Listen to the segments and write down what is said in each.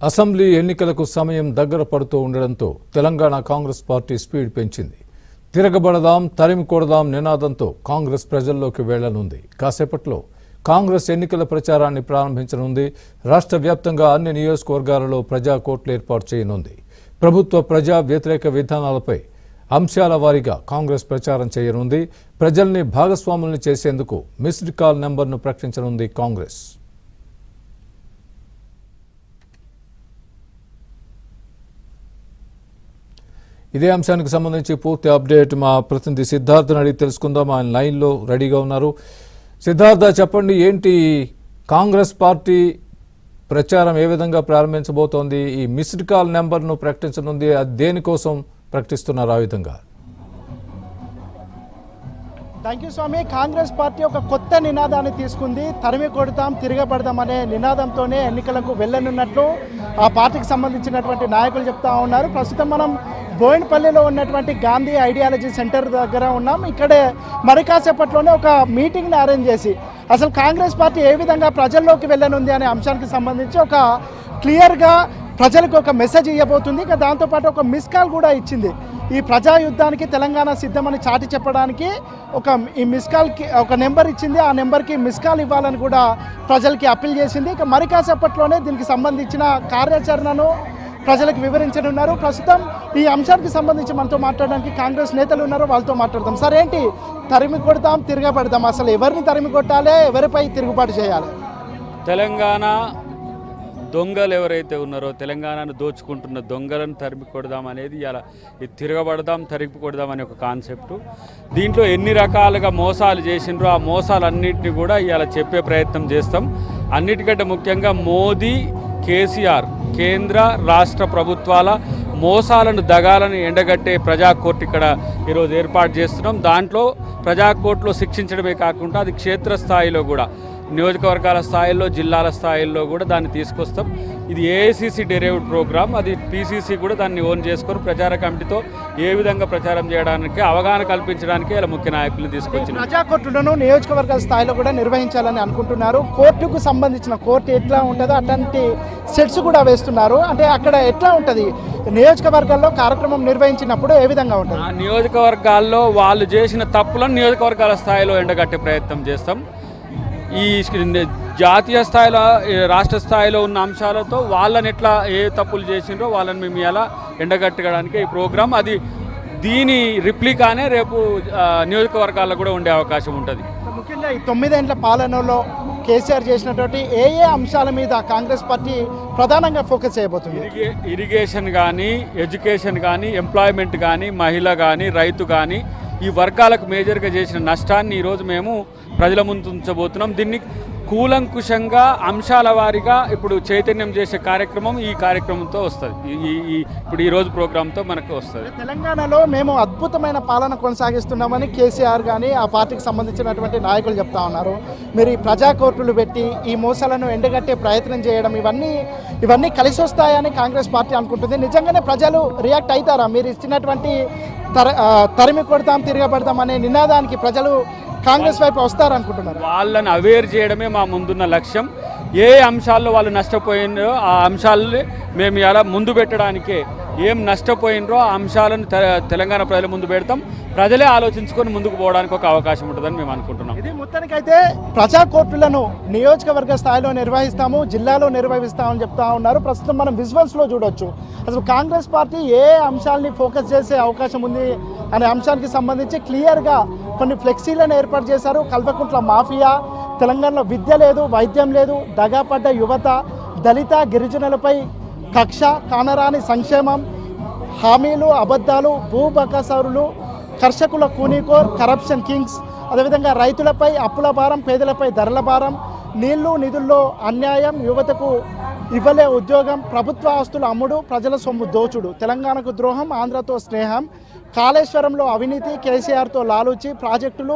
assembly ఎన్నికలకు సమయం దగ్గర పడుతూ ఉండడంతో తెలంగాణ కాంగ్రెస్ పార్టీ స్పీడ్ పెంచింది తిరగబడదాం తరిమి కొడదాం నినాదంతో కాంగ్రెస్ ప్రజల్లోకి వెళ్లనుంది కాసేపట్లో కాంగ్రెస్ ఎన్నికల ప్రచారాన్ని ప్రారంభించనుంది రాష్ట్ర వ్యాప్తంగా అన్ని నియోజకవర్గాలలో ప్రజా కోర్టులు ఏర్పాటు చేయనుంది ప్రభుత్వ ప్రజా వ్యతిరేక విధానాలపై అంశాల వారీగా కాంగ్రెస్ ప్రచారం చేయనుంది ప్రజల్ని భాగస్వాముల్ని చేసేందుకు మిస్డ్ కాల్ నెంబర్ను ప్రకటించనుంది కాంగ్రెస్ ఇదే అంశానికి సంబంధించి పూర్తి అప్డేట్ మా ప్రతినిధి సిద్ధార్థని అడిగి తెలుసుకుందాం ఆయన లైన్లో రెడీగా ఉన్నారు సిద్ధార్థ చెప్పండి ఏంటి కాంగ్రెస్ పార్టీ ప్రచారం ఏ విధంగా ప్రారంభించబోతోంది ఈ మిస్డ్ కాల్ నెంబర్ను ప్రకటించనుంది అది దేనికోసం ప్రకటిస్తున్నారు ఆ విధంగా thank you Swamy Congress party ఒక కొత్త నినాదాన్ని తీసుకుంది తరిమి కొడతాం తిరగబడదాం అనే నినాదంతోనే ఎన్నికలకు వెళ్ళనున్నట్లు ఆ పార్టీకి సంబంధించినటువంటి నాయకులు చెప్తా ఉన్నారు ప్రస్తుతం మనం బోయినపల్లిలో ఉన్నటువంటి గాంధీ ఐడియాలజీ సెంటర్ దగ్గర ఉన్నాం ఇక్కడే మరి కాసేపట్లోనే ఒక మీటింగ్ని అరేంజ్ చేసి అసలు కాంగ్రెస్ పార్టీ ఏ విధంగా ప్రజల్లోకి వెళ్ళనుంది అనే అంశానికి సంబంధించి ఒక క్లియర్గా ప్రజలకు ఒక మెసేజ్ ఇవ్వబోతుంది ఇక దాంతోపాటు ఒక మిస్ కాల్ కూడా ఇచ్చింది ఈ ప్రజా యుద్ధానికి తెలంగాణ సిద్ధమని చాటి చెప్పడానికి ఒక ఈ మిస్ కాల్కి ఒక నెంబర్ ఇచ్చింది ఆ నెంబర్కి మిస్ కాల్ ఇవ్వాలని కూడా ప్రజలకి అప్పీల్ చేసింది ఇక మరి కాసేపట్లోనే దీనికి సంబంధించిన కార్యాచరణను ప్రజలకు వివరించనున్నారు ప్రస్తుతం ఈ అంశానికి సంబంధించి మనతో మాట్లాడడానికి కాంగ్రెస్ నేతలు ఉన్నారు వాళ్ళతో మాట్లాడదాం సార్ ఏంటి తరిమి కొడతాం తిరగబడదాం అసలు ఎవరిని తరిమి కొట్టాలి ఎవరిపై తిరుగుబాటు చేయాలి తెలంగాణ దొంగలు ఎవరైతే ఉన్నారో తెలంగాణను దోచుకుంటున్న దొంగలను తరిమి కొడదాం అనేది ఇలా ఇది తిరగబడదాం తరిమి కొడదాం అనే ఒక కాన్సెప్ట్ దీంట్లో ఎన్ని రకాలుగా మోసాలు చేసిండ్రో ఆ మోసాలన్నింటినీ కూడా ఇవాళ చెప్పే ప్రయత్నం చేస్తాం అన్నిటికంటే ముఖ్యంగా మోదీ కేసీఆర్ కేంద్ర రాష్ట్ర ప్రభుత్వాల మోసాలను దగాలను ఎండగట్టే ప్రజా కోర్టు ఇక్కడ ఈరోజు ఏర్పాటు చేస్తున్నాం దాంట్లో ప్రజా కోర్టులో శిక్షించడమే కాకుండా అది క్షేత్రస్థాయిలో కూడా నియోజకవర్గాల స్థాయిలో జిల్లాల స్థాయిల్లో కూడా దాన్ని తీసుకొస్తాం ఇది ఏఐసిసి డెరైవ్డ్ ప్రోగ్రామ్ అది పీసీసీ కూడా దాన్ని ఓన్ చేసుకొని ప్రచార కమిటీతో ఏ విధంగా ప్రచారం చేయడానికి అవగాహన కల్పించడానికి ఇలా ముఖ్య నాయకులను తీసుకొచ్చిన ప్రజా కోర్టులను నియోజకవర్గాల స్థాయిలో కూడా నిర్వహించాలని అనుకుంటున్నారు కోర్టుకు సంబంధించిన కోర్టు ఎట్లా ఉంటుందో అట్లాంటి సెట్స్ కూడా వేస్తున్నారు అంటే అక్కడ ఎట్లా ఉంటుంది నియోజకవర్గాల్లో కార్యక్రమం నిర్వహించినప్పుడు ఏ విధంగా ఉంటుంది ఆ నియోజకవర్గాల్లో వాళ్ళు చేసిన తప్పులను నియోజకవర్గాల స్థాయిలో ఎండగట్టే ప్రయత్నం చేస్తాం ఈ జాతీయ స్థాయిలో ఈ రాష్ట్ర స్థాయిలో ఉన్న అంశాలతో వాళ్ళని ఎట్లా ఏ తప్పులు చేసిండ్రో వాళ్ళని మేము ఎలా ఎండగట్టడానికి ఈ ప్రోగ్రాం అది దీని రిప్లికానే రేపు ఆ, నియోజకవర్గాల్లో కూడా ఉండే అవకాశం ఉంటుంది ముఖ్యంగా ఈ తొమ్మిదేండ్ల పాలనలో కేసీఆర్ చేసినటువంటి ఏ ఏ అంశాల మీద కాంగ్రెస్ పార్టీ ప్రధానంగా ఫోకస్ చేయబోతుంది ఇరిగే ఇరిగేషన్ కానీ ఎడ్యుకేషన్ కానీ ఎంప్లాయ్మెంట్ కానీ మహిళ కానీ రైతు కానీ ఈ వర్గాలకు మేజర్గా చేసిన నష్టాన్ని ఈరోజు మేము ప్రజల ముందు ఉంచబోతున్నాం దీన్ని కూలంకుషంగా అంశాల వారీగా ఇప్పుడు చైతన్యం చేసే కార్యక్రమం ఈ కార్యక్రమంతో వస్తుంది ఈ- ఈ ఈ- ఇప్పుడు ఈ రోజు ప్రోగ్రాంతో మనకు వస్తుంది తెలంగాణలో మేము అద్భుతమైన పాలన కొనసాగిస్తున్నామని కేసీఆర్ కానీ ఆ పార్టీకి సంబంధించినటువంటి నాయకులు చెప్తా ఉన్నారు మీరు ఈ ప్రజా కోర్టులు పెట్టి ఈ మోసాలను ఎండగట్టే ప్రయత్నం చేయడం ఇవన్నీ ఇవన్నీ కలిసి వస్తాయని కాంగ్రెస్ పార్టీ అనుకుంటుంది నిజంగానే ప్రజలు రియాక్ట్ అవుతారా మీరు ఇచ్చినటువంటి తర ఆ, తరిమి కొడతాం తిరగబడతాం అనే నినాదానికి ప్రజలు కాంగ్రెస్ వైపు వస్తారనుకుంటున్నారు వాళ్ళని అవేర్ చేయడమే మా ముందున్న లక్ష్యం ఏ అంశాల్లో వాళ్ళు నష్టపోయినరో ఆ అంశాలని మేము ఇలా ముందు పెట్టడానికే ఏం నష్టపోయినరో ఆ అంశాలను తె- తెలంగాణ ప్రజల ముందు పెడతాం ప్రజలే ఆలోచించుకొని ముందుకు పోవడానికి ఒక అవకాశం ఉంటుందని మేము అనుకుంటున్నాం ఇది మొత్తానికైతే ప్రజా కోర్టులను నియోజకవర్గ స్థాయిలో నిర్వహిస్తాము జిల్లాలో నిర్వహిస్తామని చెప్తా ఉన్నారు ప్రస్తుతం మనం విజువల్స్ లో చూడొచ్చు అసలు కాంగ్రెస్ పార్టీ ఏ అంశాలని ఫోకస్ చేసే అవకాశం ఉంది అనే అంశానికి సంబంధించి క్లియర్గా కొన్ని ఫ్లెక్సీలను ఏర్పాటు చేశారు కల్వకుంట్ల మాఫియా తెలంగాణలో విద్య లేదు వైద్యం లేదు దగాపడ్డ యువత దళిత గిరిజనులపై కక్ష కానరాని సంక్షేమం హామీలు అబద్ధాలు భూ బకాసారులు కర్షకుల కూనీకోర్ కరప్షన్ కింగ్స్ అదేవిధంగా రైతులపై అప్పుల భారం పేదలపై ధరల భారం నీళ్లు నిధుల్లో అన్యాయం యువతకు ఇవ్వలే ఉద్యోగం ప్రభుత్వ ఆస్తుల అమ్ముడు ప్రజల సొమ్ము దోచుడు తెలంగాణకు ద్రోహం ఆంధ్రతో స్నేహం కాళేశ్వరంలో అవినీతి కేసీఆర్తో లాలూచి ప్రాజెక్టులు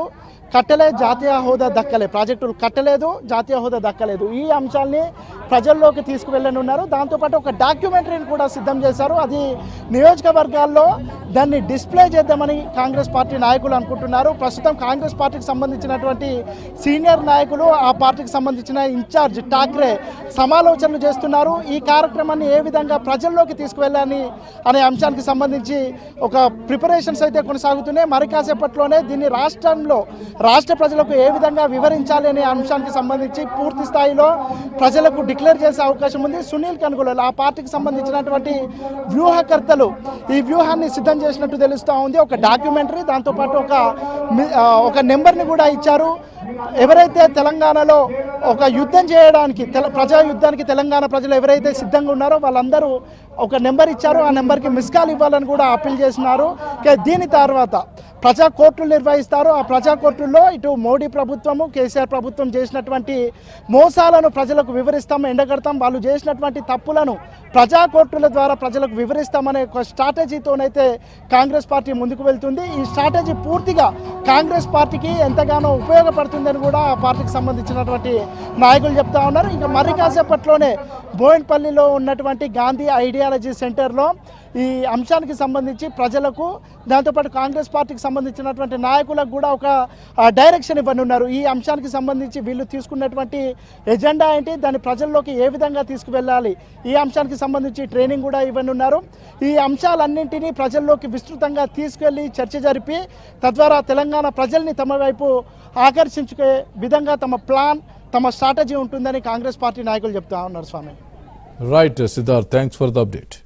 కట్టలే జాతీయ హోదా దక్కలే ప్రాజెక్టులు కట్టలేదు జాతీయ హోదా దక్కలేదు ఈ అంశాల్ని ప్రజల్లోకి తీసుకువెళ్ళనున్నారు దాంతోపాటు ఒక డాక్యుమెంటరీని కూడా సిద్ధం చేశారు అది నియోజకవర్గాల్లో దాన్ని డిస్ప్లే చేద్దామని కాంగ్రెస్ పార్టీ నాయకులు అనుకుంటున్నారు ప్రస్తుతం కాంగ్రెస్ పార్టీకి సంబంధించినటువంటి సీనియర్ నాయకులు ఆ పార్టీకి సంబంధించిన ఇన్ఛార్జ్ ఠాక్రే సమాలోచనలు చేస్తున్నారు ఈ కార్యక్రమాన్ని ఏ విధంగా ప్రజల్లోకి తీసుకువెళ్ళాలని అనే అంశానికి సంబంధించి ఒక ప్రిపరేషన్స్ అయితే కొనసాగుతున్నాయి మరి కాసేపట్లోనే దీన్ని రాష్ట్రంలో రాష్ట్ర ప్రజలకు ఏ విధంగా వివరించాలి అనే అంశానికి సంబంధించి పూర్తి స్థాయిలో ప్రజలకు డిక్లేర్ చేసే అవకాశం ఉంది సునీల్ కనుగోలు ఆ పార్టీకి సంబంధించినటువంటి వ్యూహకర్తలు ఈ వ్యూహాన్ని సిద్ధం చేసినట్టు తెలుస్తూ ఉంది ఒక డాక్యుమెంటరీ దాంతోపాటు ఒక మి- ఆ, ఒక నెంబర్ని కూడా ఇచ్చారు ఎవరైతే తెలంగాణలో ఒక యుద్ధం చేయడానికి తెల ప్రజా యుద్ధానికి తెలంగాణ ప్రజలు ఎవరైతే సిద్ధంగా ఉన్నారో వాళ్ళందరూ ఒక నెంబర్ ఇచ్చారు ఆ నెంబర్కి మిస్ కాల్ ఇవ్వాలని కూడా అప్పీల్ చేస్తున్నారు ఇక దీని తర్వాత ప్రజా కోర్టులు నిర్వహిస్తారు ఆ ప్రజా కోర్టుల్లో ఇటు మోడీ ప్రభుత్వము కేసీఆర్ ప్రభుత్వం చేసినటువంటి మోసాలను ప్రజలకు వివరిస్తాం ఎండగడతాం వాళ్ళు చేసినటువంటి తప్పులను ప్రజా కోర్టుల ద్వారా ప్రజలకు వివరిస్తామనే ఒక స్ట్రాటజీతోనైతే కాంగ్రెస్ పార్టీ ముందుకు వెళ్తుంది ఈ స్ట్రాటజీ పూర్తిగా కాంగ్రెస్ పార్టీకి ఎంతగానో ఉపయోగపడుతుందని కూడా ఆ పార్టీకి సంబంధించినటువంటి నాయకులు చెప్తా ఉన్నారు ఇంకా మరి కాసేపట్లోనే బోయిన్పల్లిలో ఉన్నటువంటి గాంధీ ఐడియాలజీ సెంటర్లో ఈ అంశానికి సంబంధించి ప్రజలకు దాంతోపాటు కాంగ్రెస్ పార్టీకి సంబంధించినటువంటి నాయకులకు కూడా ఒక ఆ, డైరెక్షన్ ఇవ్వనున్నారు ఈ అంశానికి సంబంధించి వీళ్ళు తీసుకున్నటువంటి ఎజెండా ఏంటి దాన్ని ప్రజల్లోకి ఏ విధంగా తీసుకువెళ్ళాలి ఈ అంశానికి సంబంధించి ట్రైనింగ్ కూడా ఇవ్వనున్నారు ఈ అంశాలన్నింటినీ ప్రజల్లోకి విస్తృతంగా తీసుకెళ్లి చర్చ జరిపి తద్వారా తెలంగాణ ప్రజల్ని తమ వైపు ఆకర్షించుకే విధంగా తమ ప్లాన్ తమ స్ట్రాటజీ ఉంటుందని కాంగ్రెస్ పార్టీ నాయకులు చెప్తా ఉన్నారు Swamy right Siddharth thanks for the update